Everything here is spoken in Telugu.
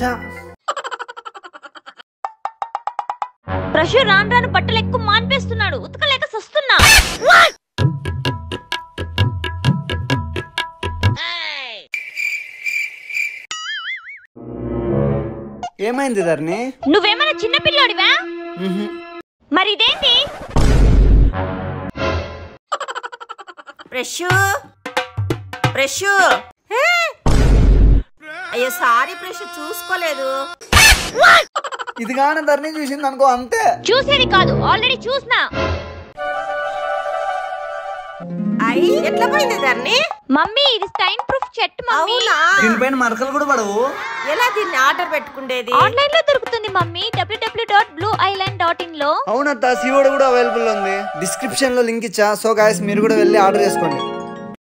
చా ప్రశు రాను రాను బట్టలు ఎక్కువ మాన్పేస్తున్నాడు ఉతకలేక సస్తున్నా ఏమైంది ధరణి నువ్వేమైనా చిన్న పిల్లోడివా మ్హూ. మరి ఇదేంటి ప్రెషు ప్రెషు హే! అయ్యో సారీ ప్రెషు చూసుకోలేదు ఇది కానీ ధరణి చూసింది అనుకో అంతే చూసేది కాదు ఆల్రెడీ చూసినా అయ్యి ఎట్లా పోయింది ధరణి మమ్మీ ఇది స్టైన్ ప్రూఫ్ చెట్ మమ్మీ అవునా దీనిపైన మరకలు కూడా పడవు ఎలా దీన్ని ఆర్డర్ పెట్టుకుండేది ఆన్లైన్ లో దొరుకుతుంది mummy WWW dot blue island dot in లో అవునత్త సివోడ్ కూడా అవైలబుల్ ఉంది డిస్క్రిప్షన్ లో లింక్ ఇచ్చా సో గాయస్ మీరు కూడా వెళ్ళి ఆర్డర్ చేసుకోండి